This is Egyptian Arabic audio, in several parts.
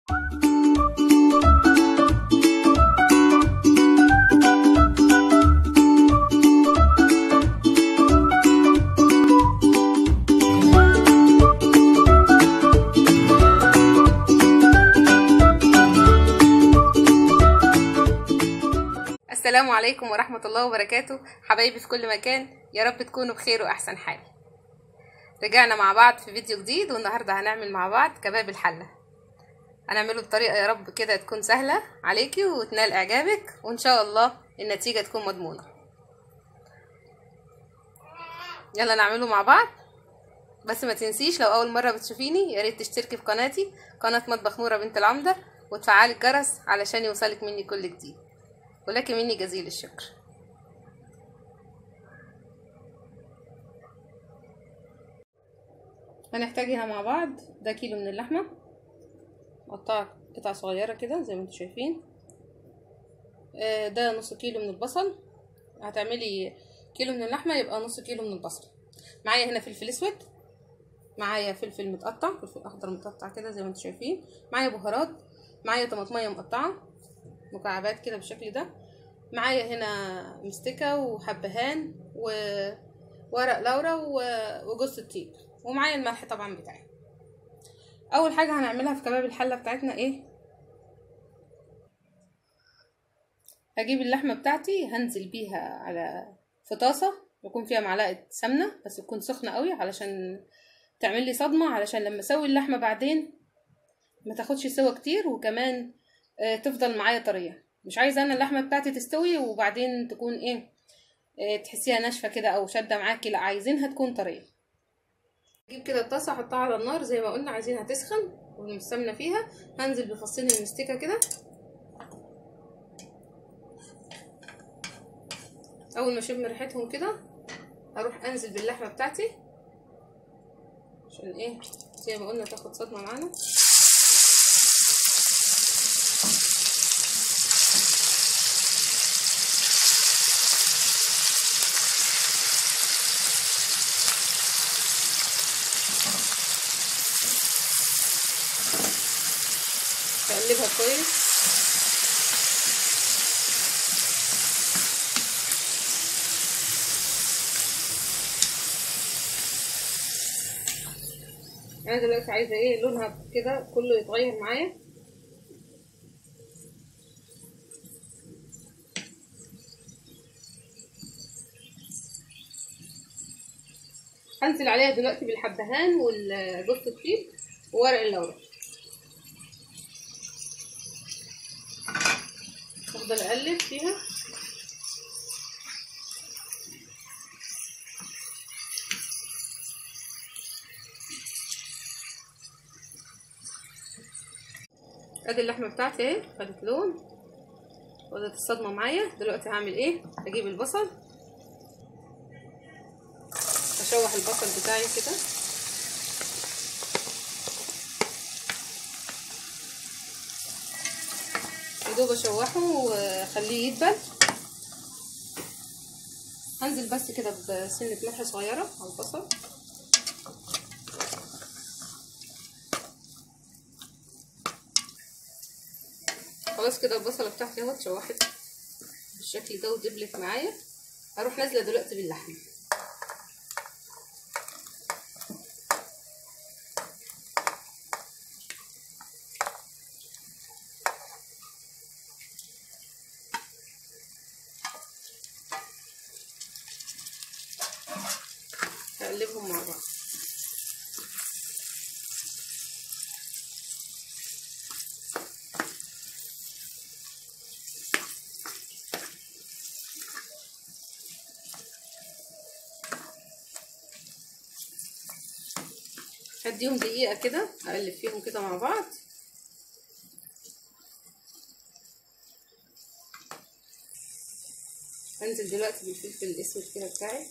السلام عليكم ورحمة الله وبركاته حبايبي في كل مكان يا رب تكونوا بخير وأحسن حال رجعنا مع بعض في فيديو جديد والنهاردة هنعمل مع بعض كباب الحلة هنعمله بطريقة يا رب كده تكون سهلة عليكي وتنال إعجابك وإن شاء الله النتيجة تكون مضمونة يلا نعمله مع بعض بس ما تنسيش لو أول مرة بتشوفيني يا ريت تشتركي في قناتي قناة مطبخ نورة بنت العمدة وتفعلي الجرس علشان يوصلك مني كل جديد ولك مني جزيل الشكر هنحتاج هنا مع بعض ده كيلو من اللحمة مقطعة قطع صغيرة كده زي ما انتم شايفين ده نص كيلو من البصل هتعملي كيلو من اللحمة يبقى نص كيلو من البصل معايا هنا فلفل اسود معايا فلفل متقطع فلفل اخضر متقطع كده زي ما انتم شايفين معايا بهارات معايا طماطمية مقطعة مكعبات كده بالشكل ده معايا هنا مستكة وحبهان وورق لورا وجوز الطيب ومعايا الملح طبعا بتاعي اول حاجة هنعملها في كباب الحلة بتاعتنا ايه هجيب اللحمة بتاعتي هنزل بيها على في طاسة يكون فيها معلقة سمنة بس تكون سخنة قوي علشان تعمل لي صدمة علشان لما اسوي اللحمة بعدين ما تاخدش سوا كتير وكمان تفضل معايا طريه مش عايزه انا اللحمه بتاعتي تستوي وبعدين تكون ايه, إيه تحسيها ناشفه كده او شاده معاكي لا عايزينها تكون طريه اجيب كده الطاسه احطها على النار زي ما قلنا عايزينها تسخن والسمنه فيها هنزل بفصين المستكه كده اول ما اشم ريحتهم كده هروح انزل باللحمه بتاعتي عشان ايه زي ما قلنا تاخد صدمه معانا اقلبها كويس انا دلوقتي عايزه ايه لونها كده كله يتغير معايا هنزل عليها دلوقتي بالحبهان والجوز الطيب وورق اللورا افضل اقلب فيها ادي اللحمه بتاعتي اهي خدت لون وخدت الصدمه معايا دلوقتي هعمل ايه اجيب البصل اشوح البصل بتاعي كده يدوب اشوحه واخليه يدبل هنزل بس كده بسنة ملح صغيرة على البصل خلاص كده البصلة بتاعتي اهو اتشوحت بالشكل ده ودبلت معايا هروح نازلة دلوقتي باللحمة هقلبهم مع بعض هديهم دقيقة كده اقلب فيهم كده مع بعض هنزل دلوقتي بالفلفل الاسود كده بتاعي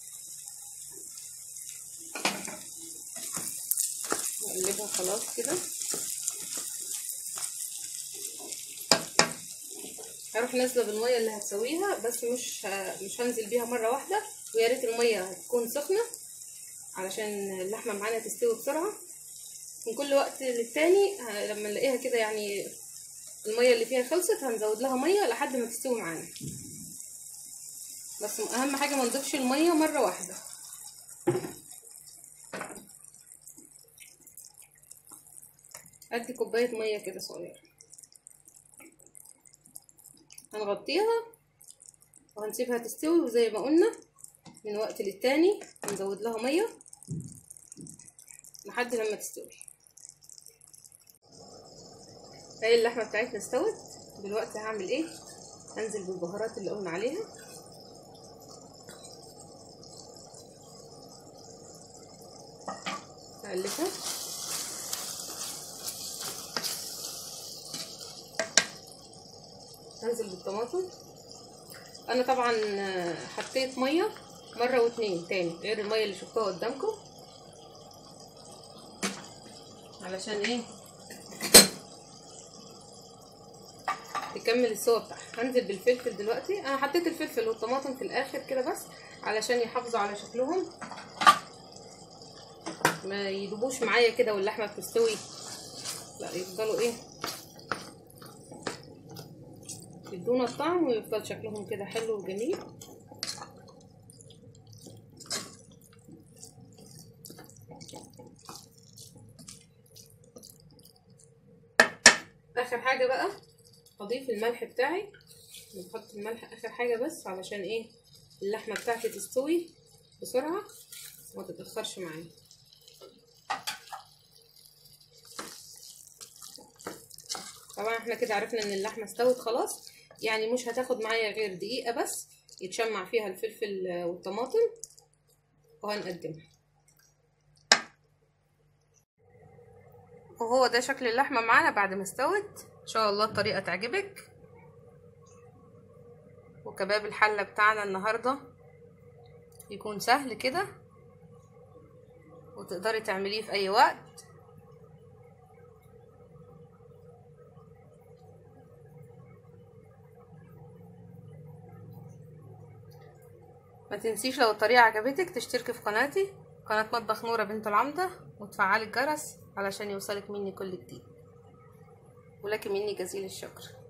اقلبها خلاص كده هروح نازله بالميه اللي هتسويها بس مش ه... مش هنزل بيها مره واحده ويا ريت الميه تكون سخنه علشان اللحمه معانا تستوي بسرعه من كل وقت للتاني ه- لما نلاقيها كده يعني المية اللي فيها خلصت هنزود لها مية لحد ما تستوي معانا بس اهم حاجة ما نضيفش المية مرة واحدة ادي كوباية مية كده صغيرة هنغطيها وهنسيبها تستوي وزي ما قلنا من وقت للتاني هنزود لها مية لحد لما تستوي هاي اللحمة بتاعتنا استوت دلوقتي هعمل ايه هنزل بالبهارات اللي قلنا عليها هقلبها هنزل بالطماطم انا طبعا حطيت ميه مره واتنين تاني غير الميه اللي شفتوها قدامكم علشان ايه تكمل السوا بتاعها هنزل بالفلفل دلوقتي انا حطيت الفلفل والطماطم في الاخر كده بس علشان يحافظوا على شكلهم ما يدوبوش معايا كده واللحمه بتستوي لا يفضلوا ايه يدونا الطعم ويفضل شكلهم كده حلو وجميل اخر حاجه بقى اضيف الملح بتاعي بنحط الملح اخر حاجه بس علشان ايه اللحمه بتاعتي تستوي بسرعه وما تتاخرش معايا طبعا احنا كده عرفنا ان اللحمه استوت خلاص يعني مش هتاخد معايا غير دقيقه بس يتشمع فيها الفلفل والطماطم وهنقدمها وهو ده شكل اللحمه معانا بعد ما استوت ان شاء الله الطريقه تعجبك وكباب الحله بتاعنا النهارده يكون سهل كده وتقدري تعمليه في اي وقت ما تنسيش لو الطريقة عجبتك تشتركي في قناتي قناة مطبخ نورة بنت العمدة وتفعلي الجرس علشان يوصلك مني كل جديد ولك مني جزيل الشكر